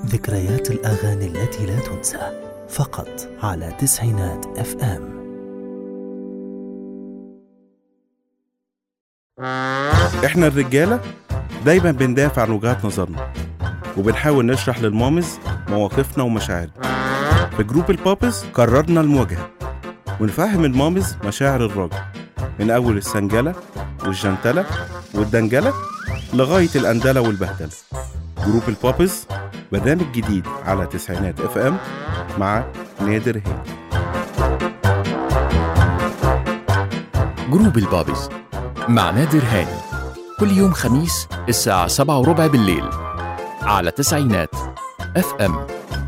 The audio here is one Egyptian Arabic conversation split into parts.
ذكريات الأغاني التي لا تنسى فقط على تسعينات اف ام احنا الرجاله دايما بندافع عن وجهات نظرنا وبنحاول نشرح للمامز مواقفنا ومشاعرنا في جروب البابز قررنا المواجهه ونفهم المامز مشاعر الراجل من اول السنجله والجنتله والدنجله لغايه الاندله والبهدله جروب البابز برنامج جديد على تسعينات اف ام مع نادر هادي جروب البابز مع نادر هاني كل يوم خميس الساعة سبعة وربع بالليل على تسعينات اف ام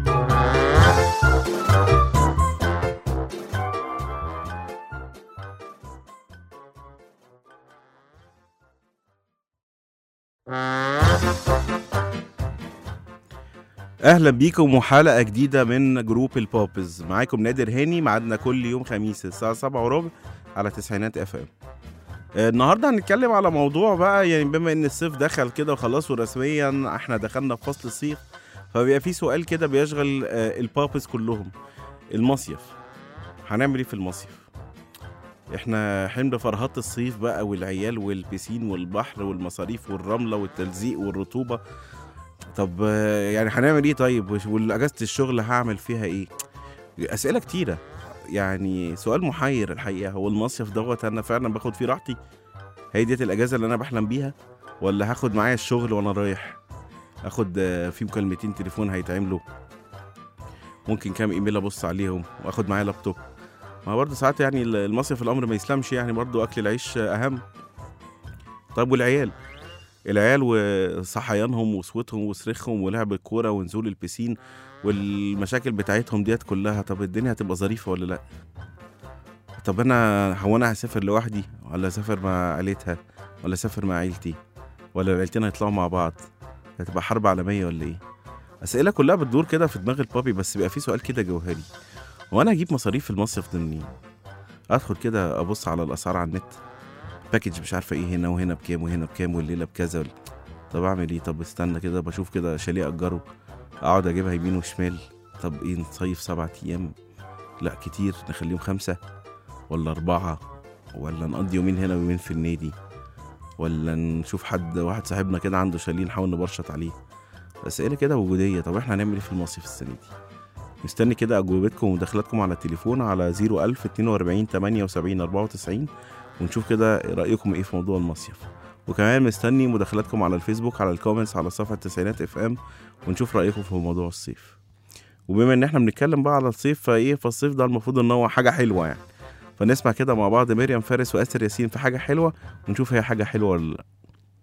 اهلا بيكم وحلقه جديده من جروب البوبز معاكم نادر هاني ميعادنا كل يوم خميس الساعه 7 وربع على تسعينات اف ام النهارده هنتكلم على موضوع بقى يعني بما ان الصيف دخل كده وخلاص ورسميا احنا دخلنا في فصل الصيف فبيبقى في سؤال كده بيشغل آه، البابز كلهم المصيف هنعمل ايه في المصيف احنا حمل فرهات الصيف بقى والعيال والبسين والبحر والمصاريف والرمله والتلزيق والرطوبه طب آه، يعني هنعمل ايه طيب وش- والاجازه الشغل هعمل فيها ايه اسئله كتيره يعني سؤال محير الحقيقه هو المصيف دوت انا فعلا باخد فيه راحتي هي ديت الاجازه اللي انا بحلم بيها ولا هاخد معايا الشغل وانا رايح اخد آه، في مكالمتين تليفون هيتعملوا ممكن كام ايميل ابص عليهم واخد معايا لابتوب ما برضه ساعات يعني ال- المصيف الامر ما يسلمش يعني برضه اكل العيش آه، اهم طيب والعيال العيال وصحيانهم وصوتهم وصريخهم ولعب الكوره ونزول البسين والمشاكل بتاعتهم ديت كلها طب الدنيا هتبقى ظريفه ولا لا طب انا هو انا هسافر لوحدي ولا اسافر مع عيلتها ولا اسافر مع عيلتي ولا العيلتين هيطلعوا مع بعض هتبقى حرب عالميه ولا ايه اسئله كلها بتدور كده في دماغ البابي بس بيبقى في سؤال كده جوهري وانا اجيب مصاريف المصيف ده منين ادخل كده ابص على الاسعار على النت باكج مش عارفه ايه هنا وهنا بكام وهنا بكام والليله بكذا وال- طب اعمل ايه طب استنى كده بشوف كده شاليه اجره اقعد اجيبها يمين وشمال طب ايه نصيف سبعة ايام لا كتير نخليهم خمسة ولا أربعة ولا نقضي يومين هنا ويومين في النادي ولا نشوف حد واحد صاحبنا كده عنده شاليه نحاول نبرشط عليه أسئلة كده وجودية طب احنا هنعمل ايه في المصيف السنة دي مستني كده أجوبتكم ومداخلاتكم على التليفون على 01000 42 78 94 ونشوف كده رأيكم ايه في موضوع المصيف وكمان مستني مداخلاتكم على الفيسبوك على الكومنتس على صفحة تسعينات اف ام ونشوف رأيكم في موضوع الصيف وبما ان احنا بنتكلم بقى على الصيف فايه فالصيف ده المفروض ان هو حاجة حلوة يعني فنسمع كده مع بعض مريم فارس واسر ياسين في حاجة حلوة ونشوف هي حاجة حلوة ولا لا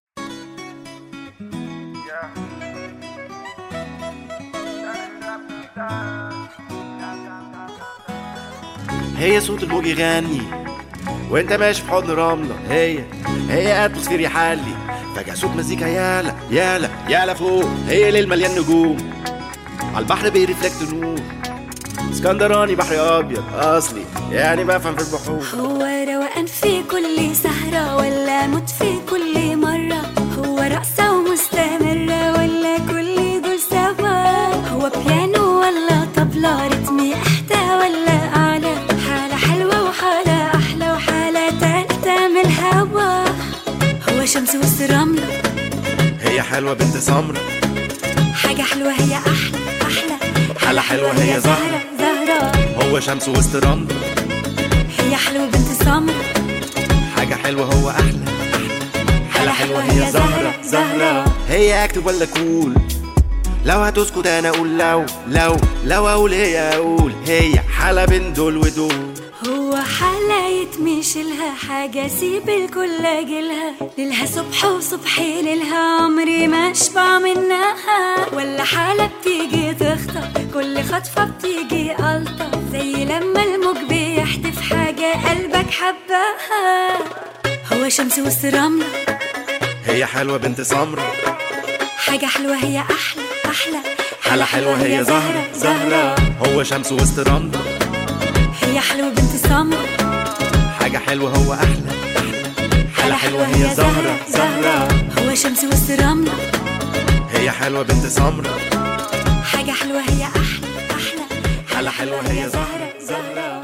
هي صوت الموج يغني وانت ماشي في حضن رملة هي هي اتموسفير يحلي فجأة صوت مزيكا يالا يالا يالا فوق هي ليل مليان نجوم على البحر بيرفلكت نور اسكندراني بحر ابيض اصلي يعني بفهم في البحور هو روقان في كل سهرة ولا موت في كل مرة هو رقصة ومستمرة ولا كل دول سوا هو بيانو ولا طبلة رتمي احدى ولا اعلى حالة حلوة وحالة احلى وحالة تالتة من الهوا هو شمس وسط رملة هي حلوة بنت سمرة حاجة حلوة هي احلى احلى حالة حلوة هي زهرة زهرة هو شمس وسط رملة هي حلوة بنت سمرة حاجة حلوة هو احلى حالة حلوة هي زهرة زهرة هي اكتب ولا كول لو هتسكت انا اقول لو لو لو اقول هي اقول هي حالة بين دول ودول هو حالة يتمشي لها حاجة سيب الكل أجلها ليلها صبح وصبحي ليلها عمري ما أشبع منها ولا حالة بتيجي تخطف كل خطفة بتيجي ألطف زي لما الموج بيحدف حاجة قلبك حبها هو شمس وسط رملة هي حلوة بنت سمرة حاجة حلوة هي أحلى أحلى حالة حلوة هي زهرة زهرة هو شمس وسط رملة هي حلوة بنت سمرة حاجة حلوة هو أحلى حالة حلوة هي زهرة زهرة هو شمس وسط رملة هي حلوة بنت سمرة حلوة هي أحلى أحلى حلا حلوة هي زهرة زهرة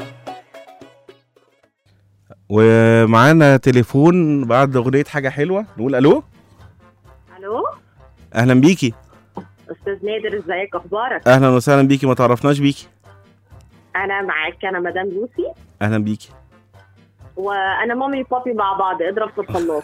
ومعانا تليفون بعد اغنيه حاجه حلوه نقول الو الو اهلا بيكي استاذ نادر ازيك اخبارك اهلا وسهلا بيكي ما تعرفناش بيكي انا معاك انا مدام لوسي اهلا بيكي وانا مامي وبابي مع بعض اضرب في الخلاط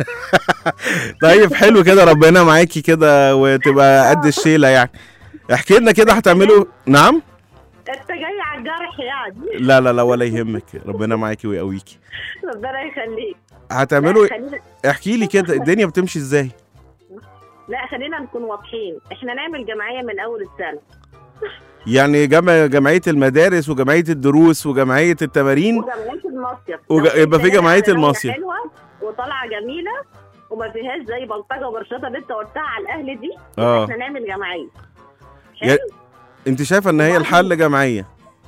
طيب حلو كده ربنا معاكي كده وتبقى قد الشيله يعني احكي لنا كده هتعملوا نعم انت جاي على الجرح يعني لا لا لا ولا يهمك ربنا معاكي ويقويكي ربنا يخليك هتعملوا لا خلينا احكي لي كده الدنيا بتمشي ازاي لا خلينا نكون واضحين احنا نعمل جمعيه من اول السنه يعني جمع جمعيه المدارس وجمعيه الدروس وجمعيه التمارين وجمعيه المصيف وج- لو يبقى في إنت جمعية نازلة المصيف. حلوه وطالعه جميله وما فيهاش زي بلطجه وبرشاطه اللي انت قلتها على الاهل دي اه احنا نعمل جمعيه يا- حلو انت شايفه ان هي الحل جمعيه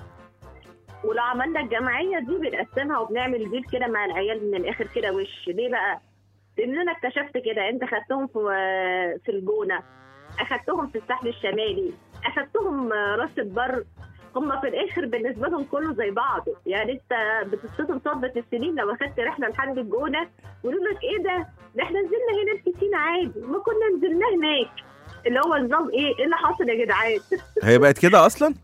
ولو عملنا الجمعيه دي بنقسمها وبنعمل ديل كده مع العيال من الاخر كده وش ليه بقى؟ لان انا اكتشفت كده انت خدتهم في في الجونه اخدتهم في الساحل الشمالي اخدتهم راس البر هم في الاخر بالنسبه لهم كله زي بعضه يعني انت بتصطدم صدمه السنين لو اخدت رحله لحد الجونه ويقولوا لك ايه ده؟ ده احنا نزلنا هنا البسين عادي ما كنا نزلنا هناك اللي هو نظام ايه؟ ايه اللي حاصل يا جدعان؟ هي بقت كده اصلا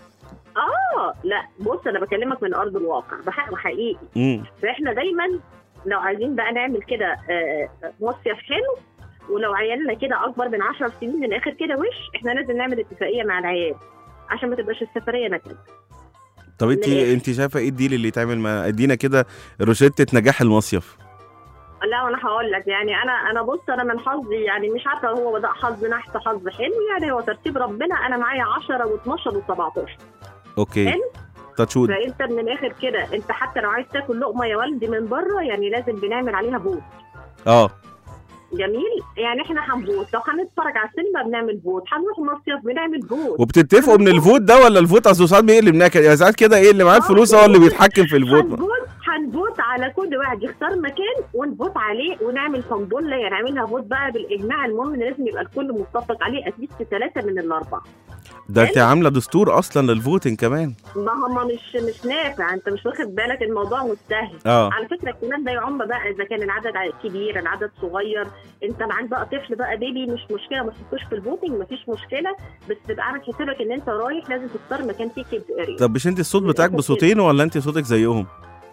اه لا بص انا بكلمك من ارض الواقع بحق حقيقي امم فاحنا دايما لو عايزين بقى نعمل كده آه، مصيف حلو ولو عيالنا كده اكبر من 10 سنين من الاخر كده وش احنا لازم نعمل اتفاقيه مع العيال عشان ما تبقاش السفريه نكد طب انت من الآخر. انت شايفه ايه الديل اللي يتعمل مع ادينا كده روشته نجاح المصيف لا وانا هقول لك يعني انا انا بص انا من حظي يعني مش عارفه هو بدا حظ نحس حظ حلو يعني هو ترتيب ربنا انا معايا 10 و12 و17 اوكي حلو. تاتشود فانت من الاخر كده انت حتى لو عايز تاكل لقمه يا والدي من بره يعني لازم بنعمل عليها بوت اه جميل يعني احنا هنبوت لو هنتفرج على السينما بنعمل بوت هنروح مصيف بنعمل بوت وبتتفقوا من الفوت ده ولا الفوت اصل ساعات بيقلب نكد يعني ساعات كده ايه اللي معاه الفلوس هو اللي بيتحكم في الفوت هنبوت هنبوت على كل واحد يختار مكان ونبوت عليه ونعمل فنبله يعني نعملها بوت بقى بالاجماع المهم ان لازم يبقى الكل متفق عليه اتليست ثلاثه من الاربعه ده انت عامله دستور اصلا للفوتنج كمان ما هم مش مش نافع انت مش واخد بالك الموضوع مستاهل اه على فكره الكلام ده يعم بقى اذا كان العدد ع- كبير العدد صغير انت معاك بقى طفل بقى بيبي مش مشكله ما تحطوش في الفوتنج مفيش مشكله بس تبقى عامل حسابك ان انت رايح لازم تختار مكان فيه كيدز اريا طب مش انت الصوت بتاعك بصوتين ولا انت صوتك زيهم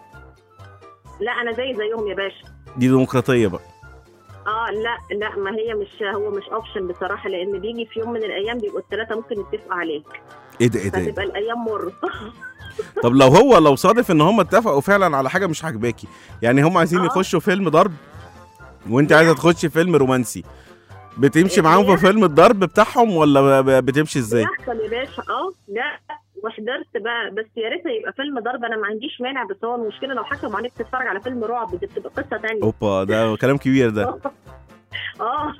لا انا زي زيهم يا باشا دي ديمقراطيه بقى اه لا لا ما هي مش هو مش اوبشن بصراحه لان بيجي في يوم من الايام بيبقوا الثلاثه ممكن يتفقوا عليك ايه ده ايه ده, إيه ده؟ فتبقى الايام مر طب لو هو لو صادف ان هم اتفقوا فعلا على حاجه مش عاجباكي يعني هم عايزين آه. يخشوا فيلم ضرب وانت عايزه تخشي فيلم رومانسي بتمشي إيه معاهم هي؟ في فيلم الضرب بتاعهم ولا ب- ب- بتمشي ازاي يحصل يا باشا اه لا وحضرت بقى بس يا ريت يبقى فيلم ضرب انا ما عنديش مانع بس هو المشكله لو حكموا عليك تتفرج على فيلم رعب دي بتبقى قصه تانية اوبا ده كلام كبير ده اه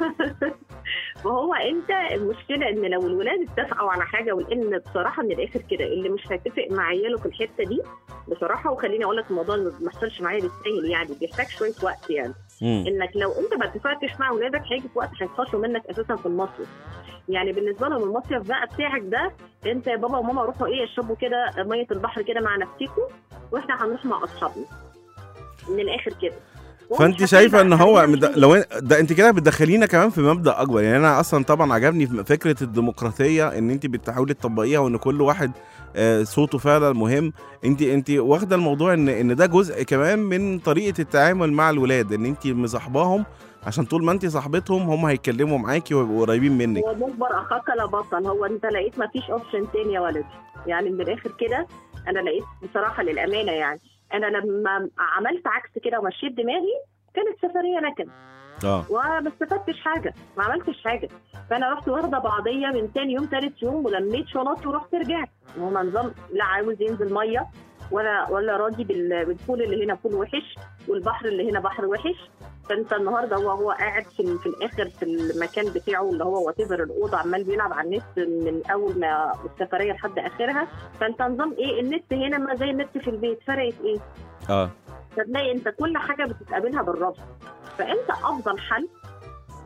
فهو انت المشكله ان لو الولاد اتفقوا على حاجه ولان بصراحه من الاخر كده اللي مش هيتفق مع عياله في الحته دي بصراحه وخليني اقول لك الموضوع ما حصلش معايا بالسهل يعني بيحتاج شويه وقت يعني مم. انك لو انت ما اتفقتش مع اولادك هيجي في وقت هيتخشوا منك اساسا في المصيف يعني بالنسبه لهم المصيف بقى بتاعك ده انت يا بابا وماما روحوا ايه اشربوا كده ميه البحر كده مع نفسكم واحنا هنروح مع اصحابنا من الاخر كده وهو فانت مش شايفه ان هتبقى هو خلينا مد- نشوف. لو إن- ده انت كده بتدخلينا كمان في مبدا اكبر يعني انا اصلا طبعا عجبني في فكره الديمقراطيه ان انت بتحاولي تطبقيها وان كل واحد آه، صوته فعلا مهم انت انت واخده الموضوع ان ان ده جزء كمان من طريقه التعامل مع الولاد ان انت مصاحباهم عشان طول ما انت صاحبتهم هم هيتكلموا معاكي ويبقوا قريبين منك هو مجبر اخاك لا بطل هو انت لقيت ما فيش اوبشن تاني يا ولدي يعني من الاخر كده انا لقيت بصراحه للامانه يعني انا لما عملت عكس كده ومشيت دماغي كانت سفريه نكد اه وما استفدتش حاجه ما عملتش حاجه فانا رحت واخده بعضيه من تاني يوم تالت يوم ولميت شنطي ورحت رجعت هو نظام لا عاوز ينزل ميه ولا ولا راضي بال- بالبول اللي هنا بول وحش والبحر اللي هنا بحر وحش فانت النهارده هو هو قاعد في, ال- في الاخر في المكان بتاعه اللي هو وات الاوضه عمال بيلعب على النت من اول ما السفريه لحد اخرها فانت نظام ايه النت هنا ما زي النت في البيت فرقت ايه؟ اه فتلاقي انت كل حاجه بتتقابلها بالرفض فانت افضل حل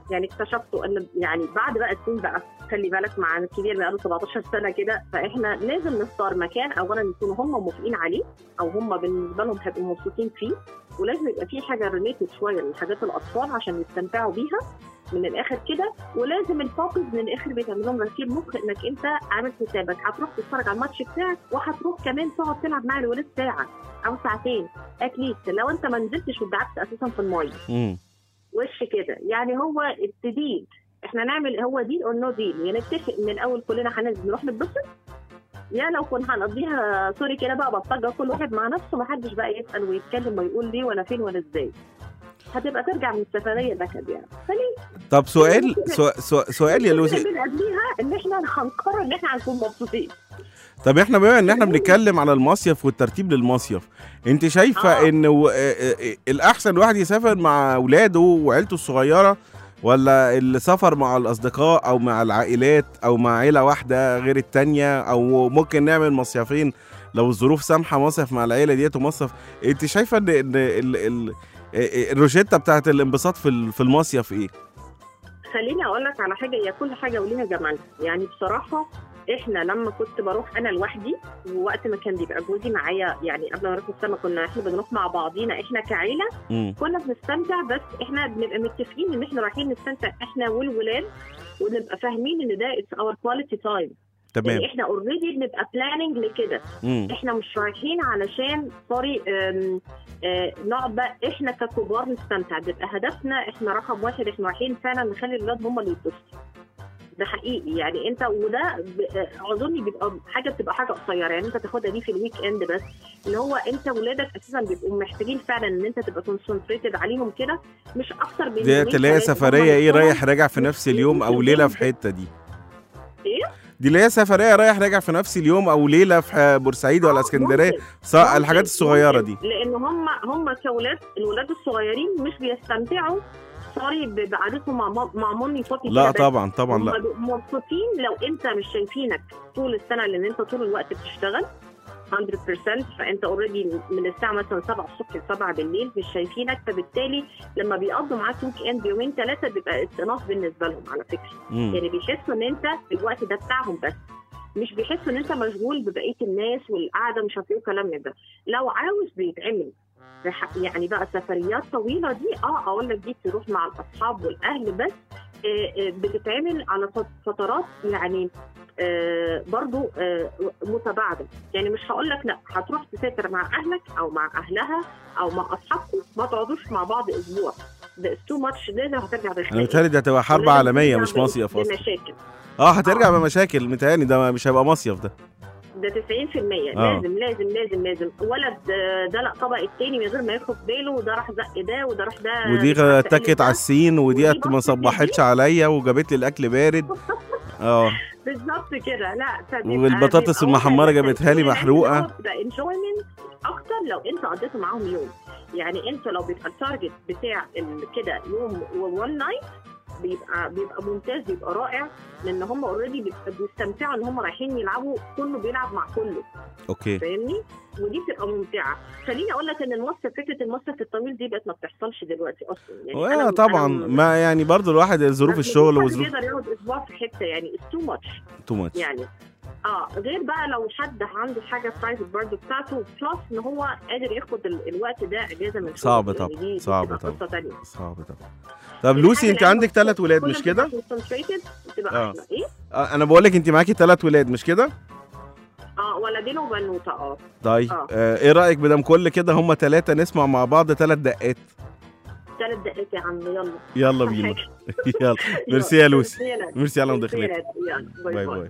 يعني اكتشفتوا ان يعني بعد بقى سنين بقى خلي بالك مع الكبير بقى له 17 سنه كده فاحنا لازم نختار مكان اولا يكونوا هم موافقين عليه او هم بالنسبه لهم هيبقوا مبسوطين فيه ولازم يبقى في حاجه ريليتد شويه لحاجات الاطفال عشان يستمتعوا بيها من الاخر كده ولازم البابز من الاخر بيتعمل لهم غسيل مخ انك انت عامل حسابك هتروح تتفرج على الماتش بتاعك وهتروح كمان تقعد تلعب مع الولاد ساعه او ساعتين اتليست لو انت ما نزلتش ودعكت اساسا في الميه مم. وش كده يعني هو التدين احنا نعمل هو ديل اور نو ديل يعني نتفق من الاول كلنا هننزل نروح نتبسط يا لو كنا هنقضيها سوري كده بقى بلطجه كل واحد مع نفسه ما حدش بقى يسال ويتكلم ويقول ليه ولا فين ولا ازاي هتبقى ترجع من السفريه نكد يعني فليه؟ طب سؤال سؤال, سؤال, سؤال يا لوسي من قبليها ان احنا هنقرر ان احنا هنكون مبسوطين طب احنا بما ان احنا بنتكلم على المصيف والترتيب للمصيف انت شايفه آه. ان و- آه، آه، الاحسن الواحد يسافر مع اولاده وعيلته الصغيره ولا السفر مع الاصدقاء او مع العائلات او مع عيله واحده غير التانية او ممكن نعمل مصيفين لو الظروف سامحه مصيف مع العيله ديت ومصيف انت شايفه ان ان ال- ال- آه، الروشته بتاعت الانبساط في ال- في المصيف ايه خليني اقول لك على حاجه هي كل حاجه وليها جمالها يعني بصراحه احنا لما كنت بروح انا لوحدي ووقت ما كان بيبقى جوزي معايا يعني قبل ما نروح السما كنا احنا بنروح مع بعضينا احنا كعيله مم. كنا بنستمتع بس احنا بنبقى متفقين ان احنا رايحين نستمتع احنا والولاد ونبقى فاهمين ان ده اتس اور كواليتي تايم تمام يعني احنا اوريدي بنبقى بلاننج لكده مم. احنا مش رايحين علشان سوري أم، آه، نقعد بقى احنا ككبار نستمتع بيبقى هدفنا احنا رقم واحد احنا رايحين فعلا نخلي الولاد هم اللي يتبسطوا ده حقيقي يعني انت وده ب- آه، اظن بيبقى حاجه بتبقى حاجه قصيره يعني انت تاخدها دي في الويك اند بس اللي هو انت ولادك اساسا بيبقوا محتاجين فعلا ان انت تبقى كونسنتريتد عليهم كده مش اكتر من ديت يومين اللي هي ثلاثة. سفريه هم ايه نفسهم رايح راجع في نفس اليوم او ليله في حته دي ايه؟ دي اللي هي سفريه رايح راجع في نفس اليوم او ليله في ح- بورسعيد ولا اسكندريه ممكن. صح ممكن- الحاجات الصغيره دي ممكن، لان هم هم كولاد الولاد الصغيرين مش بيستمتعوا سوري ب- بقعدتهم مع مام- مع مامي وبابي لا كده بس. طبعا طبعا هم لا بيبقوا مبسوطين لو انت مش شايفينك طول السنه لان انت طول الوقت بتشتغل 100% فانت اوريدي من الساعه مثلا 7 الصبح ل 7 بالليل مش شايفينك فبالتالي لما بيقضوا معاك ويك اند يومين ثلاثه بيبقى استئناف بالنسبه لهم على فكره مم. يعني بيحسوا ان انت الوقت ده بتاعهم بس مش بيحسوا ان انت مشغول ببقيه الناس والقعده مش عارف ايه وكلام من ده لو عاوز بيتعمل بح- يعني بقى سفريات طويله دي اه اقول لك دي تروح مع الاصحاب والاهل بس آه، آه، بتتعمل على فت- فترات يعني آه، برضو آه، متباعده يعني مش هقول لك لا هتروح تسافر مع اهلك او مع اهلها او مع اصحابكم ما تقعدوش مع بعض اسبوع ده تو ماتش لازم هترجع انا بخناقه متهيألي دي هتبقى حرب ولازم عالميه ترجع مش ب- مصيف اصلا بمشاكل اه هترجع بمشاكل متهيألي ده مش هيبقى مصيف ده ده 90% آه. لازم لازم لازم لازم ولد آه، دلق طبق التاني من غير ما ياخد باله وده راح زق ده وده راح ده ودي مش عارفة اتكت إيه على ده. السين ودي ودي ما بصت صبحتش دي. عليا وجابت لي الاكل بارد اه بالظبط كده لا فبيبقى- والبطاطس بيبقى المحمرة واضح جابتها لي إن محروقة. هو بيبقى enjoyment اكتر لو انت قضيته معاهم يوم يعني انت لو بيبقى التارجت بتاع ال- كده يوم وون نايت بيبقى بيبقى ممتاز بيبقى رائع لان هم اوريدي بيستمتعوا ان هم رايحين يلعبوا كله بيلعب مع كله اوكي فاهمني ودي بتبقى ممتعه خليني اقول لك ان المصيف فكره المصيف الطويل دي بقت ما بتحصلش دلوقتي اصلا يعني آه أنا- طبعا أنا ما يعني برضو الواحد ظروف ما الشغل فيش حد وظروف بيقدر يقعد اسبوع في حته يعني تو ماتش تو ماتش يعني اه غير بقى لو حد عنده حاجه برايفت برضه بتاعته بلس ان هو قادر ياخد ال- الوقت ده اجازه من صعب شغله. طبعا، يعني دي- دي صعب بتبقى طبعا. قصه ثانيه صعب طبعا طب لوسي انت عندك ثلاث ولاد مش كده؟ بتبقى آه. احلى ايه؟ آه انا بقول لك انت معاكي ثلاث ولاد مش كده؟ اه ولدين وبنوته اه طيب آه. آه ايه رايك بدل كل كده هم ثلاثه نسمع مع بعض ثلاث دقات ثلاث دقائق يا عم يلا يلا بينا يلا ميرسي يا لوسي ميرسي يا نادي. ميرسي على ميرسي يا مداخلتك نادي. يلا باي باي باي باي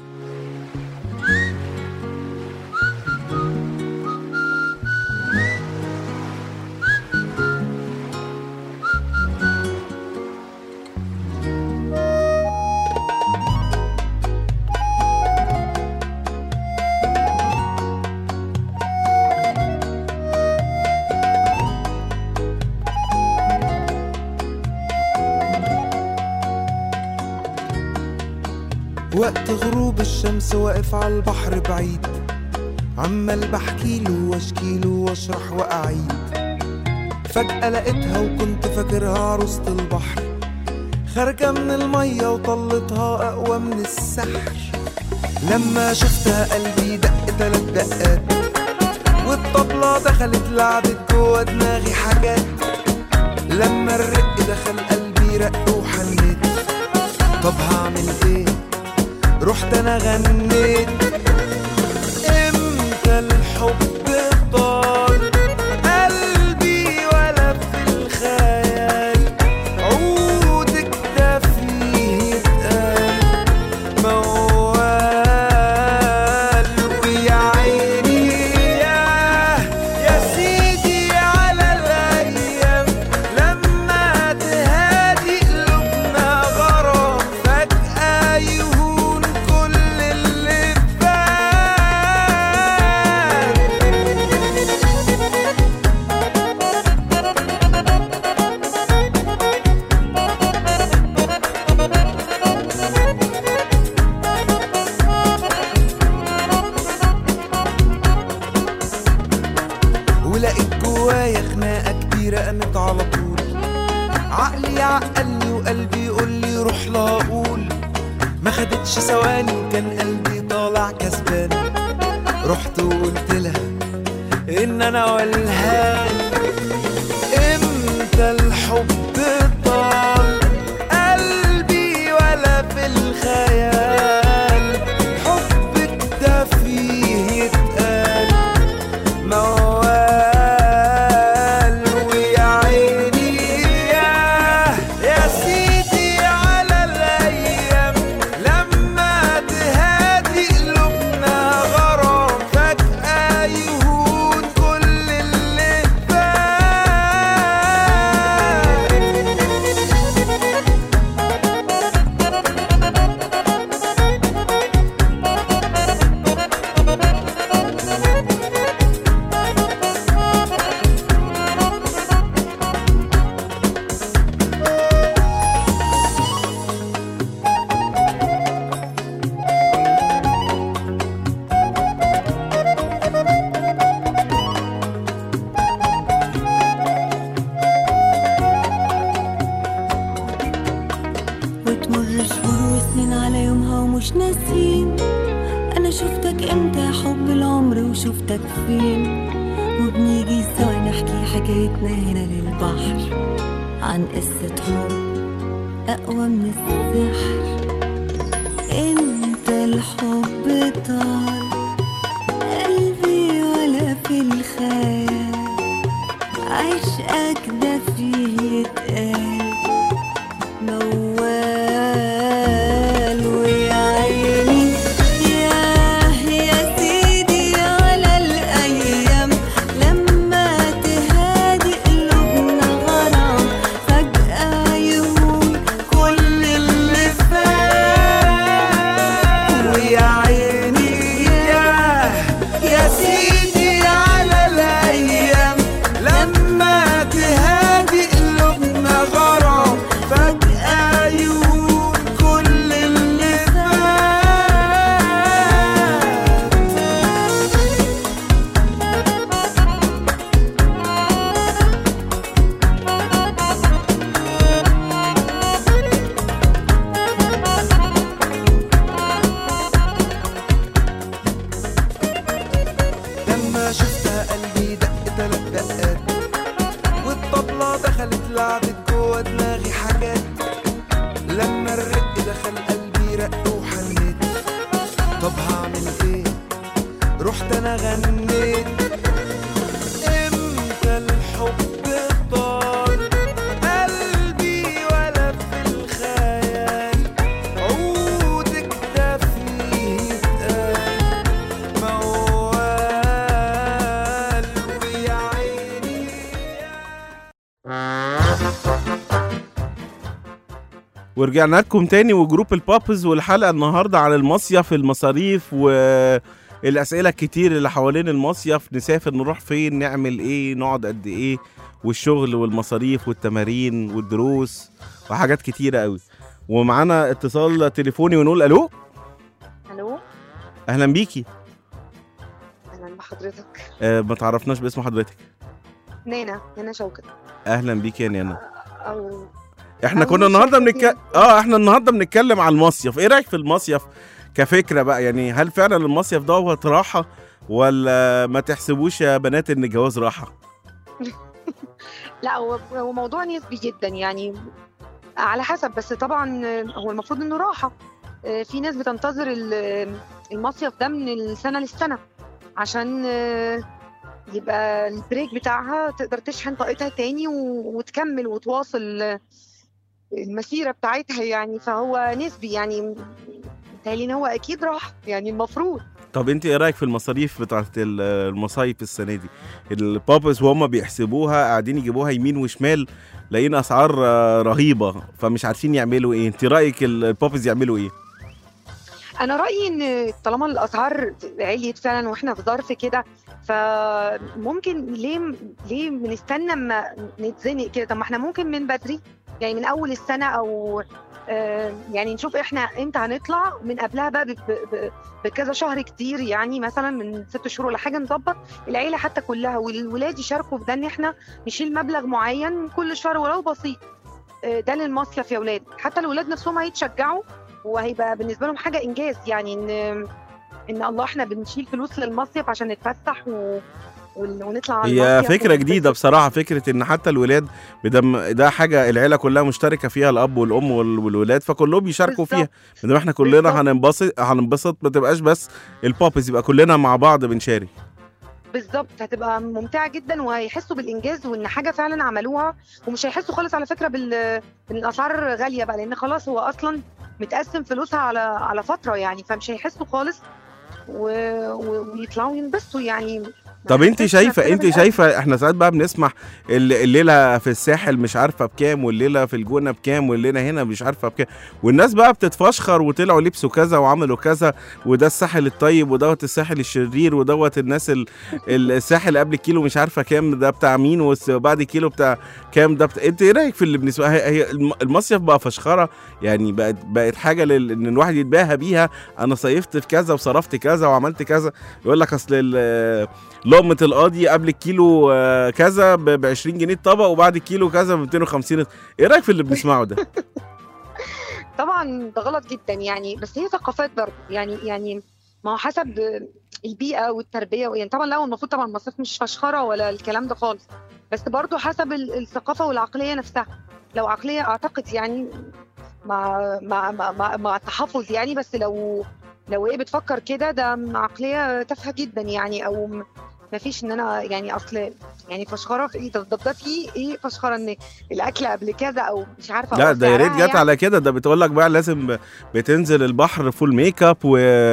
وقت غروب الشمس واقف على البحر بعيد عمال بحكيله واشكيله واشرح واعيد فجأة لقيتها وكنت فاكرها عروسة البحر خارجة من المية وطلتها أقوى من السحر لما شفتها قلبي دق تلات دقات والطبلة دخلت لعبت جوا دماغي حاجات لما الرق دخل قلبي رق وحنيت طب هعمل ايه رحت انا غنيت امتى الحب طال قلبي ولا في الخيال عودك ده فيه يتقال موال ويا عيني يا يا سيدي على الايام لما تهادي قلوبنا غرام فجأة يهون كل اللي فات ولقيت جوايا خناقة كبيرة قامت على طول عقلي يعقلني وقلبي يقول لي روح لا اقول ما خدتش ثواني وكان قلبي طالع كسبان رحت وقلت لها ان انا والهان امتى الحب طال قلبي ولا في الخيال حبك ده فيه يتقال موال ويا عيني يا يا سيدي على الايام لما تهادي قلوبنا غرام فجأة يهون كل اللي فات وتمر شهور وسنين على يومها ومش ناسين انا شفتك امتى يا حب العمر وشفتك فين وبنيجي سوا نحكي حكايتنا هنا للبحر عن قصة حب أقوى من السحر انت الحب طال قلبي ولا في الخيال عشقك ده فيه يتقال موال ويا عيني ياه يا سيدي على الأيام لما تهادي قلوبنا غرام فجأة يهون كل اللي فات ويا عيني يا يا سيدي على الايام لما تهادي قلوبنا غرام فجأة يهون كل اللي فات لما شفتها قلبي دق تلات دقات والطبلة دخلت لعبت جوا دماغي حاجات لما الرق دخل قلبي رق وحنيت طب هعمل ايه رحت انا غنيت امتى الحب طال قلبي ولا في الخيال عودك ده فيه يتقال موال ويا عيني ورجعنا لكم تاني وجروب البابز والحلقه النهارده عن المصيف المصاريف والاسئله الكتير اللي حوالين المصيف نسافر نروح فين نعمل ايه نقعد قد ايه والشغل والمصاريف والتمارين والدروس وحاجات كتيره قوي ومعانا اتصال تليفوني ونقول الو الو اهلا بيكي اهلا بحضرتك آه ما تعرفناش باسم حضرتك نانا نانا شوكت اهلا بيكي يا نانا او احنا أو كنا مش النهارده عارفة بنتكلم اه احنا النهارده بنتكلم على المصيف ايه رايك في المصيف كفكره بقى يعني هل فعلا المصيف دوت راحه ولا ما تحسبوش يا بنات ان الجواز راحه لا هو هو موضوع نسبي جدا يعني على حسب بس طبعا هو المفروض انه راحه آه، في ناس بتنتظر ال- المصيف ده من السنه للسنه عشان آه، يبقى البريك بتاعها تقدر تشحن طاقتها تاني و- وتكمل وتواصل آه، المسيره بتاعتها يعني فهو نسبي يعني متهيألي ان هو اكيد راح يعني المفروض طب انت ايه رايك في المصاريف بتاعت ال- المصايف السنه دي البابز وهم بيحسبوها قاعدين يجيبوها يمين وشمال لاقيين اسعار آه، رهيبه فمش عارفين يعملوا ايه انت رايك ال- البابز يعملوا ايه انا رايي ان طالما الاسعار عليت فعلا واحنا في ظرف كده فممكن ليه ليه بنستنى اما نتزنق كده طب ما احنا ممكن من بدري يعني من اول السنه او آه، يعني نشوف احنا امتى هنطلع من قبلها بقى ب- ب- ب- بكذا شهر كتير يعني مثلا من ست شهور ولا حاجه نظبط العيله حتى كلها والولاد يشاركوا في ده ان احنا نشيل مبلغ معين كل شهر ولو بسيط آه، ده للمصيف يا ولاد حتى الولاد نفسهم هيتشجعوا وهيبقى بالنسبه لهم حاجه انجاز يعني ان ان الله احنا بنشيل فلوس للمصيف عشان نتفسح و... ون- ونطلع على هي المصيف فكره جديده ونتبسط. بصراحه فكره ان حتى الولاد بدم ده حاجه العيله كلها مشتركه فيها الاب والام وال- والولاد فكلهم بيشاركوا فيها بالظبط. بدل احنا كلنا بالظبط. هننبسط هننبسط ما تبقاش بس البابز يبقى كلنا مع بعض بنشارك بالظبط هتبقى ممتعه جدا وهيحسوا بالانجاز وان حاجه فعلا عملوها ومش هيحسوا خالص على فكره بال بان الاسعار غاليه بقى لان خلاص هو اصلا متقسم فلوسها على على فتره يعني فمش هيحسوا خالص و... و... ويطلعوا ينبسطوا يعني ما طب انت حسيتش شايفه كده انت بالأول. شايفه احنا ساعات بقى بنسمع الل- الليله في الساحل مش عارفه بكام والليله في الجونه بكام والليله هنا مش عارفه بكام والناس بقى بتتفشخر وطلعوا لبسوا كذا وعملوا كذا وده الساحل الطيب ودوت الساحل الشرير ودوت الناس ال- ال- الساحل قبل الكيلو مش عارفه كام ده بتاع مين وبعد كيلو بتاع كام ده بتاع انت ايه رايك في اللي بنسمعها هي هي الم- المصيف بقى فشخره يعني بقت بقت حاجه لل... ان الواحد يتباهى بيها انا صيفت في كذا وصرفت كذا وعملت كذا يقول لك اصل ال- لقمه القاضي قبل الكيلو آه، كذا ب 20 جنيه الطبق وبعد الكيلو كذا ب 250 ايه رايك في اللي بنسمعه ده طبعا ده غلط جدا يعني بس هي ثقافات برضه يعني يعني ما هو حسب البيئه والتربيه يعني طبعا لا هو المفروض طبعا المصيف مش فشخره ولا الكلام ده خالص بس برضه حسب ال- الثقافه والعقليه نفسها لو عقليه اعتقد يعني مع مع مع, مع, مع التحفظ يعني بس لو لو ايه بتفكر كده ده عقليه تافهه جدا يعني او م- ما فيش ان انا يعني اصل يعني فشخره في ايه ده ده ده في ايه فشخره ان الاكل قبل كذا او مش عارفه لا أو ده يا ريت سعرها جت على كده ده بتقول لك بقى لازم بتنزل البحر فول ميك اب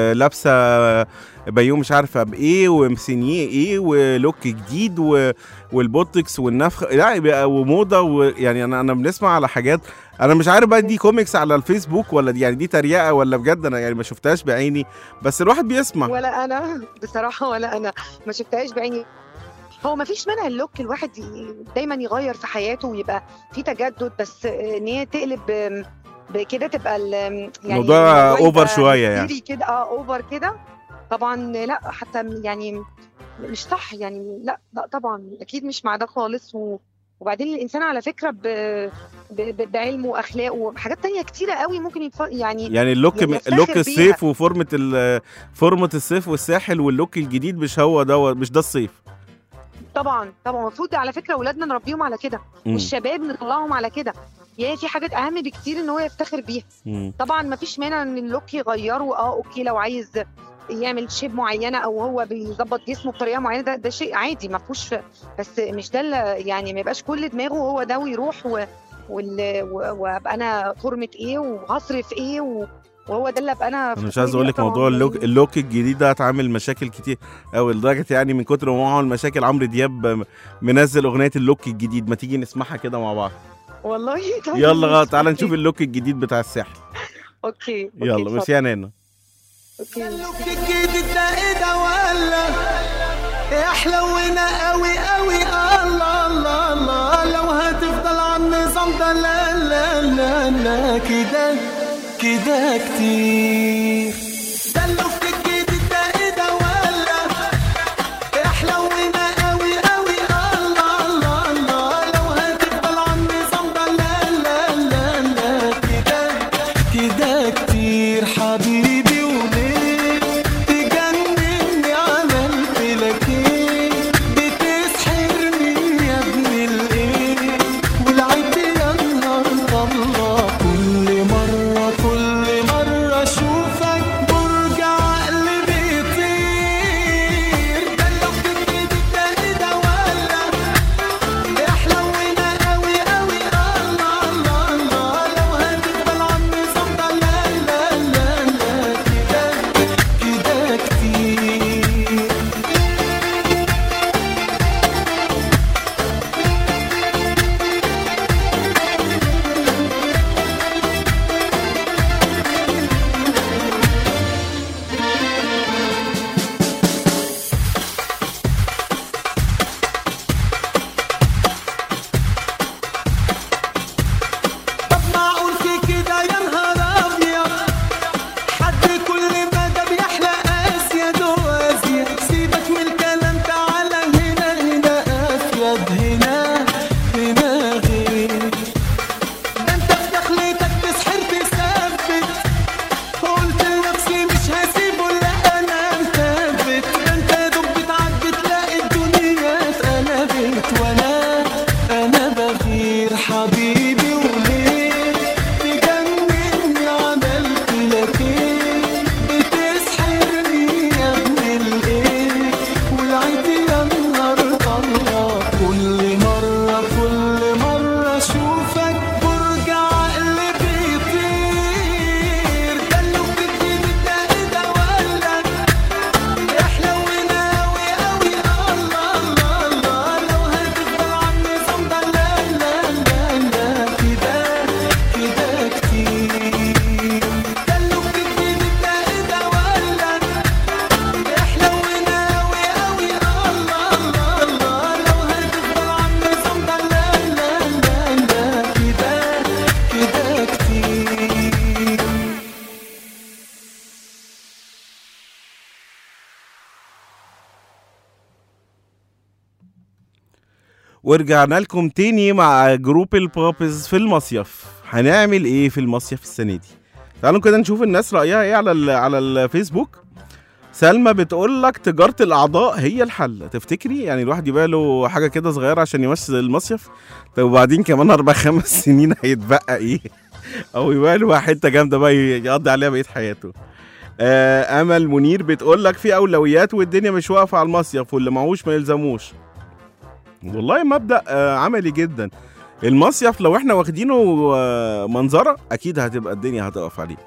ولابسه بيوم مش عارفه بايه ومسينيه ايه ولوك جديد و... والبوتكس والنفخ لا بقى وموضه ويعني انا انا بنسمع على حاجات انا مش عارف بقى دي كوميكس على الفيسبوك ولا دي يعني دي تريقه ولا بجد انا يعني ما شفتهاش بعيني بس الواحد بيسمع ولا انا بصراحه ولا انا ما شفتهاش بعيني هو ما فيش منها اللوك الواحد ي- دايما يغير في حياته ويبقى في تجدد بس ان هي تقلب ب- بكده تبقى ال- يعني الموضوع الموضوع أوفر يبقى شوية يعني. هستيري كده اه اوفر كده طبعا لا حتى يعني مش صح يعني لا لا طبعا اكيد مش مع ده خالص و وبعدين الانسان على فكره ب... ب... ب... بعلمه واخلاقه وحاجات تانية كتيره قوي ممكن يتف... يعني يعني اللوك يعني يفتخر اللوك بيها. الصيف وفورمه ال- فورمه الصيف والساحل واللوك الجديد مش هو ده مش ده الصيف طبعا طبعا المفروض على فكره اولادنا نربيهم على كده مم. والشباب نطلعهم على كده يعني في حاجات اهم بكتير ان هو يفتخر بيها مم. طبعا ما فيش مانع ان اللوك يغيره اه اوكي لو عايز يعمل شيب معينه او هو بيظبط جسمه بطريقه معينه ده, ده شيء عادي ما فيهوش بس مش ده اللي- يعني ما يبقاش كل دماغه هو ده ويروح و وال- و- وابقى انا فورمه ايه وهصرف ايه و- وهو ده اللي ابقى انا انا مش عايز اقول لك موضوع اللوك اللوك الجديد ده هتعمل مشاكل كتير قوي لدرجه يعني من كتر ما هو عمل مشاكل عمرو دياب منزل اغنيه اللوك الجديد ما تيجي نسمعها كده مع بعض والله طيب يلا غا تعالى أوكي. نشوف اللوك الجديد بتاع الساحل اوكي أوكي، يلا اتفضل. ميرسي يا نانا اوكي اللوك الجديد ده ايه ده ولا يحلونا قوي قوي الله الله الله لو هتفضل على النظام ده لا لا لا لا كده كده كتير ده اللوك الجديد ده ايه ده ولا يحلونا قوي قوي الله الله الله لو هتفضل على النظام ده لا لا لا كده كتير حبيبي وليه تجنني عملت لك ايه بتسحرني يا ابن الايه والعيب يا نهار الله كل مرة كل مرة اشوفك برج عقلي بيطير ده لو كنت التاني ده ولا احلونا قوي قوي الله الله الله لو هتفضل عم صمت لا لا لا لا كده كده كتير طب معقول في كده يا نهار ابيض حد كل مدى بيحلى اسيد وازيد سيبك من الكلام تعالى هنا هنا افيد هنا هنا غير ده انت في دخلتك تسحر تثبت قلت لنفسي مش هسيبه لا انا مثبت ده انت يا دوب بتعدي تلاقي الدنيا اتقلبت وانا انا بغير حبيبي وليه تجنني عملت لك ايه بتسحرني يا ابن الايه والعيد يا نهار الله كل مرة كل مرة اشوفك برج عقلي بيطير ده لو بتجيب ده ده ولا احلونا قوي قوي الله الله الله لو هتفضل عم صمت لا لا لا لا كده كده كتير ده لو بتجيب ده ده ولا احلونا قوي قوي الله الله الله لو هتفضل عم صمت لا لا لا لا كده كده كتير ورجعنا لكم تاني مع جروب البابز في المصيف هنعمل ايه في المصيف السنه دي تعالوا كده نشوف الناس رايها ايه على ال- على الفيسبوك سلمى بتقول لك تجاره الاعضاء هي الحل تفتكري يعني الواحد يبقى له حاجه كده صغيره عشان يمثل المصيف طب وبعدين كمان اربع خمس سنين هيتبقى ايه او يبقى له حته جامده بقى يقضي عليها بقيه حياته آه امل منير بتقول لك في اولويات والدنيا مش واقفه على المصيف واللي معهوش ما يلزموش والله مبدا آه، عملي جدا المصيف لو احنا واخدينه آه، منظره اكيد هتبقى الدنيا هتقف عليه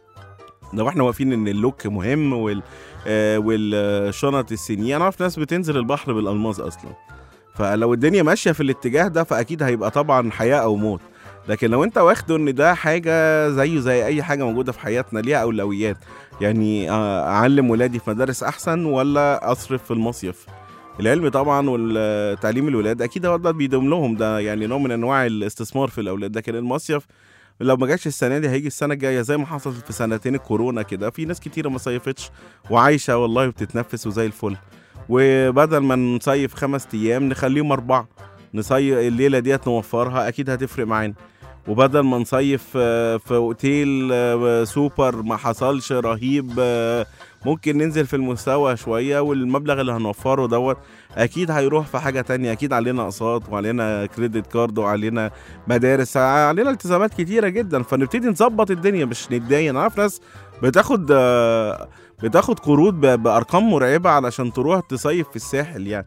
لو احنا واقفين ان اللوك مهم وال آه، والشنط السنيه انا اعرف ناس بتنزل البحر بالالماس اصلا فلو الدنيا ماشيه في الاتجاه ده فاكيد هيبقى طبعا حياه او موت لكن لو انت واخده ان ده حاجه زيه زي اي حاجه موجوده في حياتنا ليها اولويات يعني آه، اعلم ولادي في مدارس احسن ولا اصرف في المصيف العلم طبعا والتعليم الولاد اكيد هو ده بيدوم لهم ده يعني نوع من انواع الاستثمار في الاولاد لكن المصيف لو ما جاش السنه دي هيجي السنه الجايه زي ما حصل في سنتين الكورونا كده في ناس كتيره ما صيفتش وعايشه والله وبتتنفس وزي الفل وبدل ما نصيف خمس ايام نخليهم اربعه نصيف الليله ديت نوفرها اكيد هتفرق معانا وبدل ما نصيف آه، في اوتيل آه، سوبر ما حصلش رهيب آه، ممكن ننزل في المستوى شويه والمبلغ اللي هنوفره دوت اكيد هيروح في حاجه تانية اكيد علينا اقساط وعلينا كريدت كارد وعلينا مدارس علينا التزامات كتيره جدا فنبتدي نظبط الدنيا مش نتضايق انا عارف ناس بتاخد آه، بتاخد قروض ب- بارقام مرعبه علشان تروح تصيف في الساحل يعني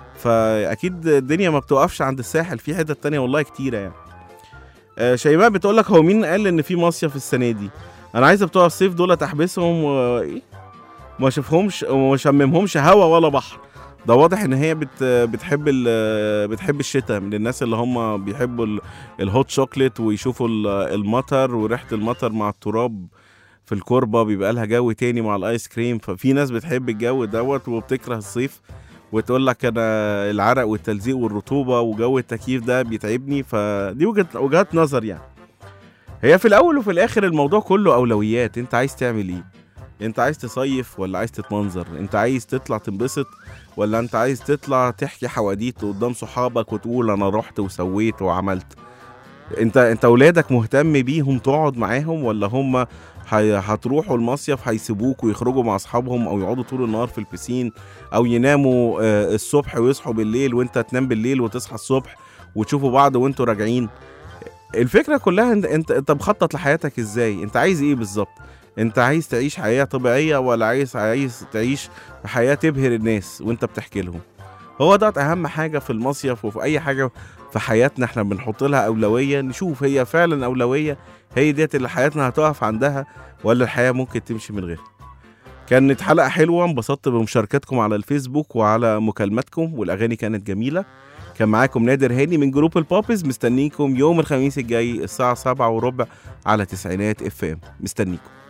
فاكيد الدنيا ما بتوقفش عند الساحل في حتت تانية والله كتيره يعني آه، شيماء بتقول لك هو مين قال ان في مصيف السنه دي انا عايزه بتوع الصيف دول احبسهم و... إيه؟ ما اشوفهمش وما اشممهمش هوا ولا بحر ده واضح ان هي بت بتحب ال- بتحب الشتاء من الناس اللي هم بيحبوا ال- الهوت شوكليت ويشوفوا ال- المطر وريحه المطر مع التراب في الكوربه بيبقى لها جو تاني مع الايس كريم ففي ناس بتحب الجو دوت وبتكره الصيف وتقول لك انا العرق والتلزيق والرطوبه وجو التكييف ده بيتعبني فدي وجهه وجهات نظر يعني هي في الاول وفي الاخر الموضوع كله اولويات انت عايز تعمل ايه انت عايز تصيف ولا عايز تتمنظر انت عايز تطلع تنبسط ولا انت عايز تطلع تحكي حواديت قدام صحابك وتقول انا رحت وسويت وعملت انت انت اولادك مهتم بيهم تقعد معاهم ولا هم هي- هتروحوا المصيف هيسيبوك ويخرجوا مع اصحابهم او يقعدوا طول النهار في البسين او يناموا آه، الصبح ويصحوا بالليل وانت تنام بالليل وتصحى الصبح وتشوفوا بعض وانتوا راجعين الفكره كلها انت انت, انت مخطط لحياتك ازاي انت عايز ايه بالظبط انت عايز تعيش حياه طبيعيه ولا عايز عايز تعيش حياه تبهر الناس وانت بتحكي لهم هو ده اهم حاجه في المصيف وفي اي حاجه في حياتنا احنا بنحط لها اولويه نشوف هي فعلا اولويه هي ديت اللي حياتنا هتقف عندها ولا الحياه ممكن تمشي من غيرها كانت حلقه حلوه انبسطت بمشاركتكم على الفيسبوك وعلى مكالماتكم والاغاني كانت جميله كان معاكم نادر هاني من جروب البوبز مستنيكم يوم الخميس الجاي الساعه 7 وربع على تسعينات اف ام مستنيكم